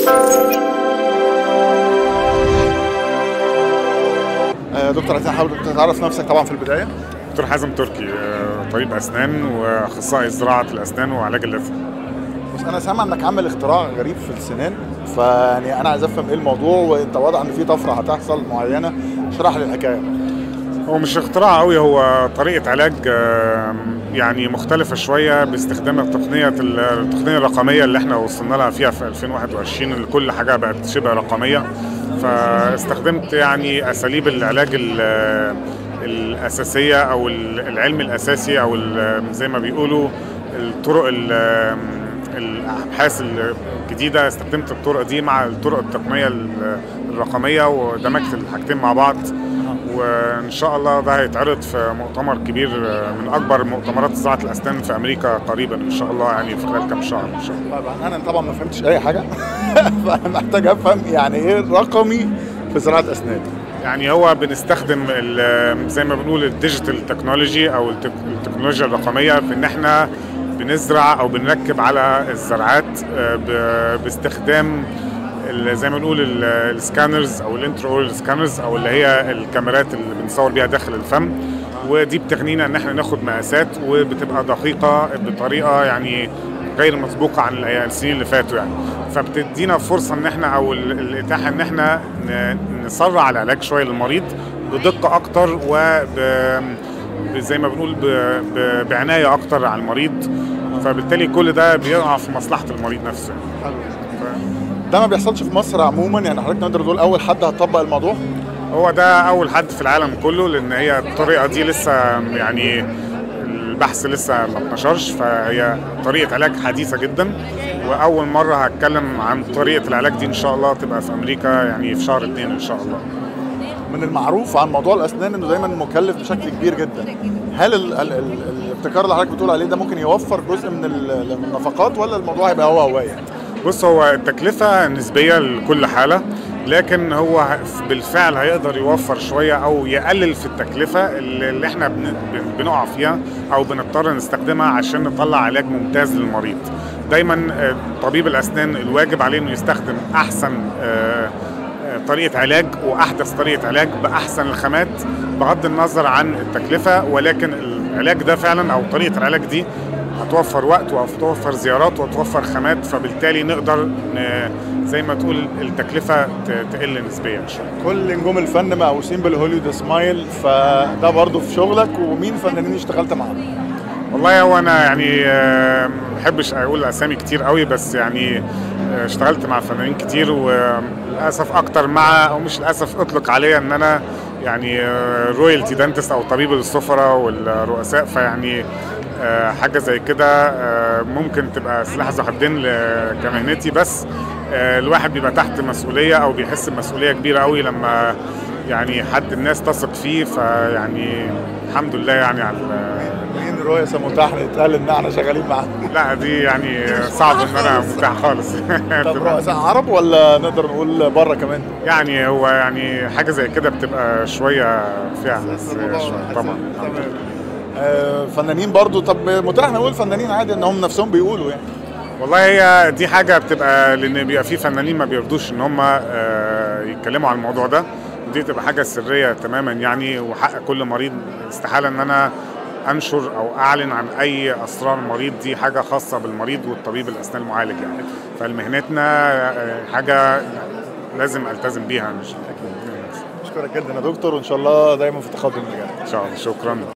آه، دكتور عايزين حاول تعرف نفسك طبعا في البدايه دكتور حازم تركي آه، طبيب اسنان واخصائي زراعه الاسنان وعلاج اللثه بس انا سامع انك عامل اختراع غريب في السنان فيعني انا عايز افهم ايه الموضوع وانت واضح ان في طفره هتحصل معينه اشرح لي الحكايه هو مش اختراع قوي هو طريقه علاج آه، يعني مختلفه شويه باستخدام التقنيه التقنيه الرقميه اللي احنا وصلنا لها فيها في 2021 اللي كل حاجه بقت شبه رقميه فاستخدمت يعني اساليب العلاج ال- الاساسيه او العلم الاساسي او ال- زي ما بيقولوا الطرق ال- الابحاث الجديده استخدمت الطرق دي مع الطرق التقنيه ال- الرقميه ودمجت الحاجتين مع بعض وان شاء الله ده هيتعرض في مؤتمر كبير من اكبر مؤتمرات زراعه الاسنان في امريكا قريبا ان شاء الله يعني في خلال كام شهر ان شاء الله طبعا انا طبعا ما فهمتش اي حاجه فانا محتاج افهم يعني ايه رقمي في زراعه اسنان يعني هو بنستخدم ال- زي ما بنقول الديجيتال تكنولوجي او التك- التكنولوجيا الرقميه في ان احنا بنزرع او بنركب على الزرعات آه، ب- باستخدام ال- زي ما بنقول ال- السكانرز او الانترو سكانرز او اللي هي الكاميرات اللي بنصور بيها داخل الفم ودي بتغنينا ان احنا ناخد مقاسات وبتبقى دقيقه بطريقه يعني غير مسبوقه عن الأي- السنين اللي فاتوا يعني فبتدينا فرصه ان احنا او ال- الاتاحه ان احنا ن- نسرع العلاج شويه للمريض بدقه اكتر وب ب- زي ما بنقول ب- ب- بعنايه اكتر على المريض فبالتالي كل ده بيقع في مصلحه المريض نفسه ده ما بيحصلش في مصر عموما يعني حضرتك نقدر نقول اول حد هتطبق الموضوع هو ده اول حد في العالم كله لان هي الطريقه دي لسه يعني البحث لسه ما اتنشرش فهي طريقه علاج حديثه جدا واول مره هتكلم عن طريقه العلاج دي ان شاء الله تبقى في امريكا يعني في شهر اتنين ان شاء الله من المعروف عن موضوع الاسنان انه دايما مكلف بشكل كبير جدا هل ال ال ال الابتكار اللي حضرتك بتقول عليه ده ممكن يوفر جزء من ال- من النفقات ولا الموضوع هيبقى هو هو يعني بص هو التكلفة نسبية لكل حالة لكن هو ه- بالفعل هيقدر يوفر شوية أو يقلل في التكلفة اللي اللي احنا بن- بن- بنقع فيها أو بنضطر نستخدمها عشان نطلع علاج ممتاز للمريض دايما آه، طبيب الأسنان الواجب عليه إنه يستخدم أحسن آه، آه، طريقة علاج وأحدث طريقة علاج بأحسن الخامات بغض النظر عن التكلفة ولكن العلاج ده فعلا أو طريقة العلاج دي هتوفر وقت وهتوفر زيارات وهتوفر خامات فبالتالي نقدر ن- زي ما تقول التكلفة ت- تقل نسبيا شوية كل نجوم الفن مهووسين بالهوليود سمايل فده برضه في شغلك ومين فنانين اشتغلت معاهم والله هو انا يعني آه، ما بحبش اقول اسامي كتير قوي بس يعني آه، اشتغلت مع فنانين كتير وللاسف اكتر مع او مش للاسف اطلق عليا ان انا يعني رويالتي دانتست او طبيب السفراء والرؤساء فيعني آه، حاجه زي كده آه، ممكن تبقى سلاح ذو حدين ل- كمهنتي بس آه، الواحد بيبقى تحت مسؤوليه او بيحس بمسؤوليه كبيره قوي لما يعني حد الناس تثق فيه فيعني الحمد لله يعني على مين رؤية متاح يتقال ان احنا شغالين معاهم لا دي يعني صعب ان انا متاح خالص طب رؤساء عرب ولا نقدر نقول بره كمان يعني هو يعني حاجه زي كده بتبقى شويه فيها حساسية شوية طبعا الحمد لله. آه، فنانين برضو طب متاح نقول فنانين عادي ان هم نفسهم بيقولوا يعني والله هي دي حاجه بتبقى لان بيبقى في فنانين ما بيرضوش ان هم آه، يتكلموا عن الموضوع ده دي تبقى حاجه سريه تماما يعني وحق كل مريض استحاله ان انا انشر او اعلن عن اي اسرار المريض دي حاجه خاصه بالمريض والطبيب الاسنان المعالج يعني فالمهنتنا آه، حاجه لازم التزم بيها مش اشكرك جدا يا دكتور وان شاء الله دايما في تقدم النجاح ان شاء الله شكرا